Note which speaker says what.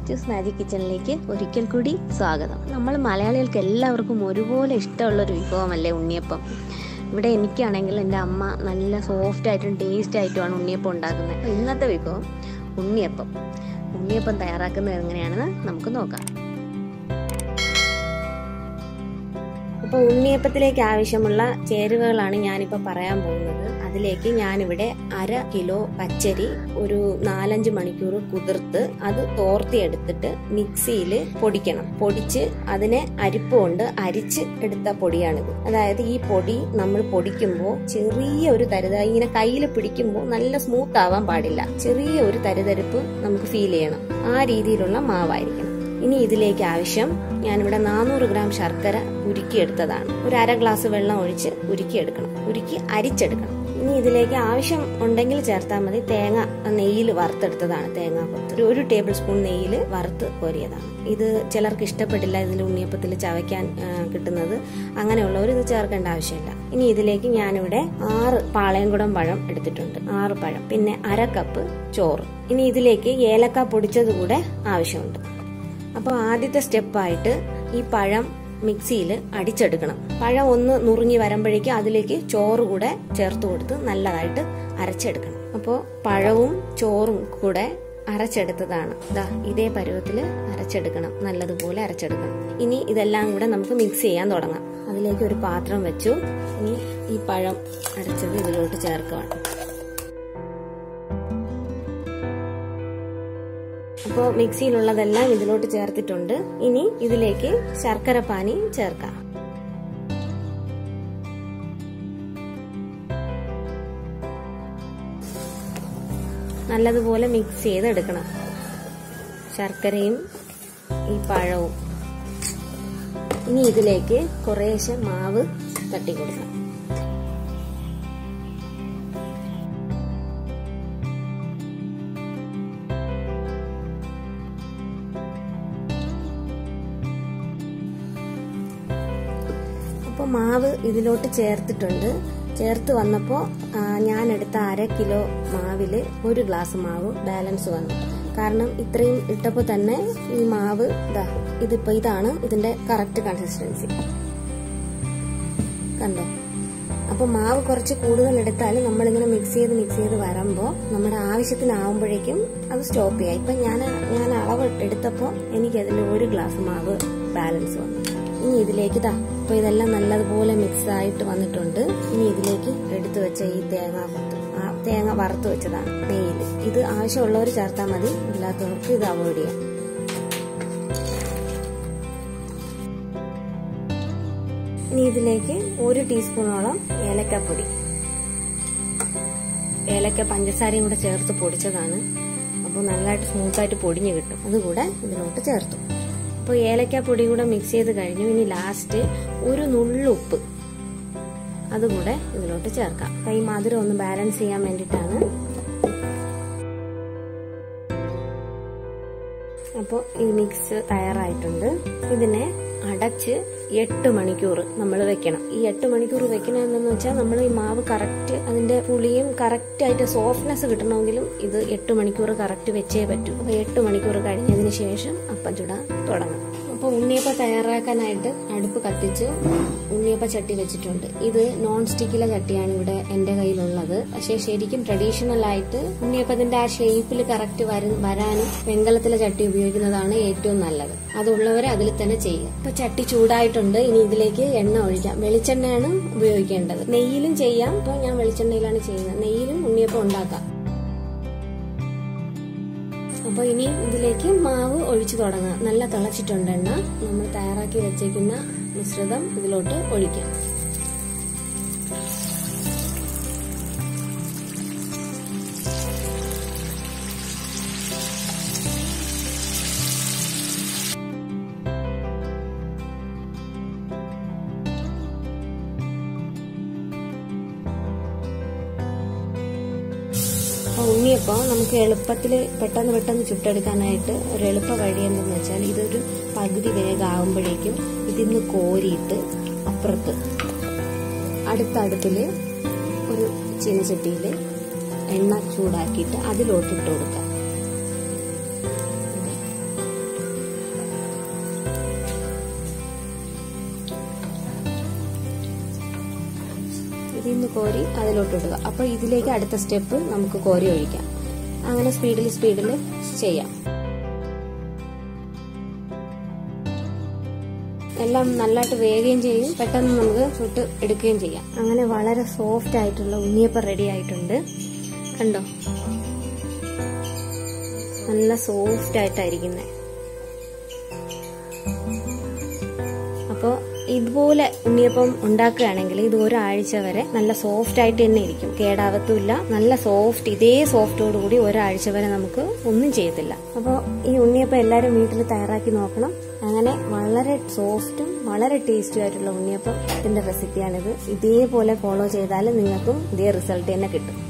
Speaker 1: അച്ചൂസ് magic കിച്ചണിലേക്ക് ഒരിക്കൽ കൂടി സ്വാഗതം നമ്മൾ മലയാളികൾക്ക് എല്ലാവർക്കും ഒരുപോലെ ഇഷ്ടമുള്ളൊരു വിഭവമല്ലേ ഉണ്ണിയപ്പം ഇവിടെ എനിക്കാണെങ്കിൽ എൻ്റെ അമ്മ നല്ല സോഫ്റ്റ് ആയിട്ടും ടേസ്റ്റ് ആയിട്ടുമാണ് ഉണ്ണിയപ്പം ഉണ്ടാക്കുന്നത് അപ്പോൾ ഇന്നത്തെ വിഭവം ഉണ്ണിയപ്പം ഉണ്ണിയപ്പം തയ്യാറാക്കുന്നത് എങ്ങനെയാണെന്ന് നമുക്ക് നോക്കാം അപ്പോൾ ഉണ്ണിയപ്പത്തിലേക്ക് ആവശ്യമുള്ള ചേരുവകളാണ് ഞാനിപ്പോൾ പറയാൻ പോകുന്നത് അതിലേക്ക് ഞാനിവിടെ അര കിലോ പച്ചരി ഒരു നാലഞ്ച് മണിക്കൂർ കുതിർത്ത് അത് തോർത്തിയെടുത്തിട്ട് മിക്സിയിൽ പൊടിക്കണം പൊടിച്ച് അതിനെ അരിപ്പ് കൊണ്ട് അരിച്ച് എടുത്ത പൊടിയാണിത് അതായത് ഈ പൊടി നമ്മൾ പൊടിക്കുമ്പോൾ ചെറിയ ഒരു തരുത ഇങ്ങനെ കയ്യിൽ പിടിക്കുമ്പോൾ നല്ല സ്മൂത്ത് ആവാൻ പാടില്ല ചെറിയ ഒരു തരുതരിപ്പ് നമുക്ക് ഫീൽ ചെയ്യണം ആ രീതിയിലുള്ള മാവായിരിക്കണം ഇനി ഇതിലേക്ക് ആവശ്യം ഞാനിവിടെ നാനൂറ് ഗ്രാം ശർക്കര ഉരുക്കിയെടുത്തതാണ് ഒരു അര ഗ്ലാസ് വെള്ളം ഒഴിച്ച് ഉരുക്കിയെടുക്കണം ഉരുക്കി അരിച്ചെടുക്കണം ഇനി ഇതിലേക്ക് ആവശ്യം ഉണ്ടെങ്കിൽ ചേർത്താൽ മതി തേങ്ങ നെയ്യിൽ വറുത്തെടുത്തതാണ് തേങ്ങ കൊത്ത് ഒരു ഒരു ടേബിൾ സ്പൂൺ നെയ്യിൽ വറുത്ത് കോരിയതാണ് ഇത് ചിലർക്ക് ഇഷ്ടപ്പെട്ടില്ല ഇതിൽ ഉണ്ണിയപ്പത്തിൽ ചവയ്ക്കാൻ ആ, കിട്ടുന്നത് അങ്ങനെയുള്ളവർ ഇത് ചേർക്കേണ്ട ആവശ്യമില്ല ഇനി ഇതിലേക്ക് ഞാനിവിടെ ആറ് പാളയംകുടം പഴം എടുത്തിട്ടുണ്ട് ആറ് പഴം പിന്നെ അര കപ്പ് ചോറ് ഇനി ഇതിലേക്ക് ഏലക്ക പൊടിച്ചത് കൂടെ ആവശ്യമുണ്ട് അപ്പോൾ ആദ്യത്തെ സ്റ്റെപ്പായിട്ട് ഈ പഴം മിക്സിയിൽ അടിച്ചെടുക്കണം പഴം ഒന്ന് നുറുങ്ങി വരുമ്പോഴേക്കും അതിലേക്ക് ചോറ് കൂടെ ചേർത്ത് കൊടുത്ത് നല്ലതായിട്ട് അരച്ചെടുക്കണം അപ്പോൾ പഴവും ചോറും കൂടെ അരച്ചെടുത്തതാണ് ദാ ഇതേ പരുവത്തിൽ അരച്ചെടുക്കണം നല്ലതുപോലെ അരച്ചെടുക്കണം ഇനി ഇതെല്ലാം കൂടെ നമുക്ക് മിക്സ് ചെയ്യാൻ തുടങ്ങാം അതിലേക്ക് ഒരു പാത്രം വെച്ചു ഇനി ഈ പഴം അരച്ചത് ഇതിലോട്ട് ചേർക്കുകയാണ് അപ്പോൾ മിക്സിയിലുള്ളതെല്ലാം ഇതിലോട്ട് ചേർത്തിട്ടുണ്ട് ഇനി ഇതിലേക്ക് ശർക്കര പാനി ചേർക്കാം നല്ലതുപോലെ മിക്സ് ചെയ്തെടുക്കണം ശർക്കരയും ഈ പഴവും ഇനി ഇതിലേക്ക് കുറേശ്ശെ മാവ് തട്ടി കൊടുക്കണം അപ്പോൾ മാവ് ഇതിലോട്ട് ചേർത്തിട്ടുണ്ട് ചേർത്ത് വന്നപ്പോൾ ഞാൻ എടുത്ത അര കിലോ മാവിൽ ഒരു ഗ്ലാസ് മാവ് ബാലൻസ് വന്നു കാരണം ഇത്രയും ഇട്ടപ്പോൾ തന്നെ ഈ മാവ് ഇതാ ഇതിപ്പോൾ ഇതാണ് ഇതിന്റെ കറക്റ്റ് കൺസിസ്റ്റൻസി കണ്ടോ അപ്പൊ മാവ് കുറച്ച് കൂടുതൽ എടുത്താൽ നമ്മളിങ്ങനെ മിക്സ് ചെയ്ത് മിക്സ് ചെയ്ത് വരുമ്പോൾ നമ്മുടെ ആവശ്യത്തിനാവുമ്പോഴേക്കും അത് സ്റ്റോപ്പ് ചെയ്യാം ഇപ്പൊ ഞാൻ ഞാൻ അളവ് എടുത്തപ്പോൾ എനിക്കതിൽ ഒരു ഗ്ലാസ് മാവ് ബാലൻസ് വന്നു ഇനി ഇതിലേക്ക് ഇതാ ഇപ്പൊ ഇതെല്ലാം നല്ലതുപോലെ മിക്സ് ആയിട്ട് വന്നിട്ടുണ്ട് ഇനി ഇതിലേക്ക് എടുത്തു വെച്ച ഈ തേങ്ങ കൊത്ത് ആ തേങ്ങ വറുത്ത് വെച്ചതാണ് നെയ്യിൽ ഇത് ആവശ്യമുള്ളവർ ചേർത്താൽ മതി ഇല്ലാത്തവർക്ക് ഇത് അവോയ്ഡ് ചെയ്യാം ഇനി ഇതിലേക്ക് ഒരു ടീസ്പൂണോളം ഏലക്കപ്പൊടി ഏലക്ക പഞ്ചസാരയും കൂടെ ചേർത്ത് പൊടിച്ചതാണ് അപ്പോൾ നല്ലതായിട്ട് സ്മൂത്തായിട്ട് പൊടിഞ്ഞു കിട്ടും അതുകൂടെ ഇതിലോട്ട് ചേർത്തു അപ്പോൾ ഏലക്ക പൊടി കൂടെ മിക്സ് ചെയ്ത് കഴിഞ്ഞു ഇനി ലാസ്റ്റ് ഒരു നുള്ളുപ്പ് അതുകൂടെ ഇതിലോട്ട് ചേർക്കാം അപ്പൊ ഈ മധുരം ഒന്ന് ബാലൻസ് ചെയ്യാൻ വേണ്ടിയിട്ടാണ് അപ്പോൾ ഈ മിക്സ് തയ്യാറായിട്ടുണ്ട് ഇതിനെ അടച്ച് എട്ട് മണിക്കൂർ നമ്മൾ വെക്കണം ഈ എട്ട് മണിക്കൂർ വെക്കണം എന്തെന്ന് വെച്ചാൽ നമ്മൾ ഈ മാവ് കറക്റ്റ് അതിന്റെ പുളിയും കറക്റ്റ് ആയിട്ട് സോഫ്റ്റ്നെസ് കിട്ടണമെങ്കിലും ഇത് എട്ട് മണിക്കൂർ കറക്റ്റ് വെച്ചേ പറ്റൂ അപ്പൊ എട്ട് മണിക്കൂർ കഴിഞ്ഞതിന് ശേഷം അപ്പം ചുടാൻ തുടങ്ങാം അപ്പോൾ ഉണ്ണിയപ്പം തയ്യാറാക്കാനായിട്ട് അടുപ്പ് കത്തിച്ച് ഉണ്ണിയപ്പ ചട്ടി വെച്ചിട്ടുണ്ട് ഇത് നോൺ സ്റ്റിക്കിലെ ചട്ടിയാണ് ഇവിടെ എന്റെ കയ്യിലുള്ളത് പക്ഷേ ശരിക്കും ട്രഡീഷണൽ ആയിട്ട് ഉണ്ണിയപ്പത്തിന്റെ ആ ഷേപ്പിൽ കറക്റ്റ് വരാനും വെങ്കലത്തിലെ ചട്ടി ഉപയോഗിക്കുന്നതാണ് ഏറ്റവും നല്ലത് അതുള്ളവരെ അതിൽ തന്നെ ചെയ്യുക ഇപ്പൊ ചട്ടി ചൂടായിട്ടുണ്ട് ഇനി ഇതിലേക്ക് എണ്ണ ഒഴിക്കാം വെളിച്ചെണ്ണയാണ് ഉപയോഗിക്കേണ്ടത് നെയ്യിലും ചെയ്യാം ഇപ്പൊ ഞാൻ വെളിച്ചെണ്ണയിലാണ് ചെയ്യുന്നത് നെയ്യിലും ഉണ്ണിയപ്പം ഉണ്ടാക്കാം അപ്പോൾ ഇനി ഇതിലേക്ക് മാവ് ഒഴിച്ചു തുടങ്ങാം നല്ല തിളച്ചിട്ടുണ്ട് എണ്ണ നമ്മൾ തയ്യാറാക്കി വെച്ചേക്കുന്ന മിശ്രിതം ഇതിലോട്ട് ഒഴിക്കാം അപ്പോൾ ഉണ്ണിയപ്പം നമുക്ക് എളുപ്പത്തിൽ പെട്ടെന്ന് പെട്ടെന്ന് ചുട്ടെടുക്കാനായിട്ട് ഒരു എളുപ്പ വഴി എന്തെന്ന് വെച്ചാൽ ഇതൊരു പകുതി വേഗമാകുമ്പോഴേക്കും ഇതിന്ന് കോരിയിട്ട് അപ്പുറത്ത് അടുത്ത അടുപ്പിൽ ഒരു ചീനച്ചട്ടിയിൽ എണ്ണ ചൂടാക്കിയിട്ട് അതിലോട്ട് ഇട്ട് കൊടുക്കാം ഇതിൽ നിന്ന് കോരി അതിലോട്ട് ഇടുക അപ്പോൾ ഇതിലേക്ക് അടുത്ത സ്റ്റെപ്പ് നമുക്ക് കോരി ഒഴിക്കാം അങ്ങനെ സ്പീഡിൽ സ്പീഡിൽ ചെയ്യാം എല്ലാം നല്ലതായിട്ട് വേകുകയും ചെയ്യും പെട്ടെന്ന് നമുക്ക് ചുട്ട് എടുക്കുകയും ചെയ്യാം അങ്ങനെ വളരെ സോഫ്റ്റ് ആയിട്ടുള്ള ഉണ്ണിയപ്പം റെഡി ആയിട്ടുണ്ട് കണ്ടോ നല്ല സോഫ്റ്റ് ആയിട്ടായിരിക്കുന്നത് അപ്പോൾ ഇതുപോലെ ഉണ്ണിയപ്പം ഉണ്ടാക്കുകയാണെങ്കിൽ ഇത് ഒരാഴ്ച വരെ നല്ല സോഫ്റ്റ് ആയിട്ട് തന്നെ ഇരിക്കും കേടാവത്തുമില്ല നല്ല സോഫ്റ്റ് ഇതേ സോഫ്റ്റോട് കൂടി ഒരാഴ്ച വരെ നമുക്ക് ഒന്നും ചെയ്യത്തില്ല അപ്പോൾ ഈ ഉണ്ണിയപ്പം എല്ലാവരും വീട്ടിൽ തയ്യാറാക്കി നോക്കണം അങ്ങനെ വളരെ സോഫ്റ്റും വളരെ ടേസ്റ്റും ആയിട്ടുള്ള ഉണ്ണിയപ്പം ഇതിന്റെ റെസിപ്പിയാണിത് ഇതേപോലെ ഫോളോ ചെയ്താൽ നിങ്ങൾക്കും ഇതേ റിസൾട്ട് തന്നെ കിട്ടും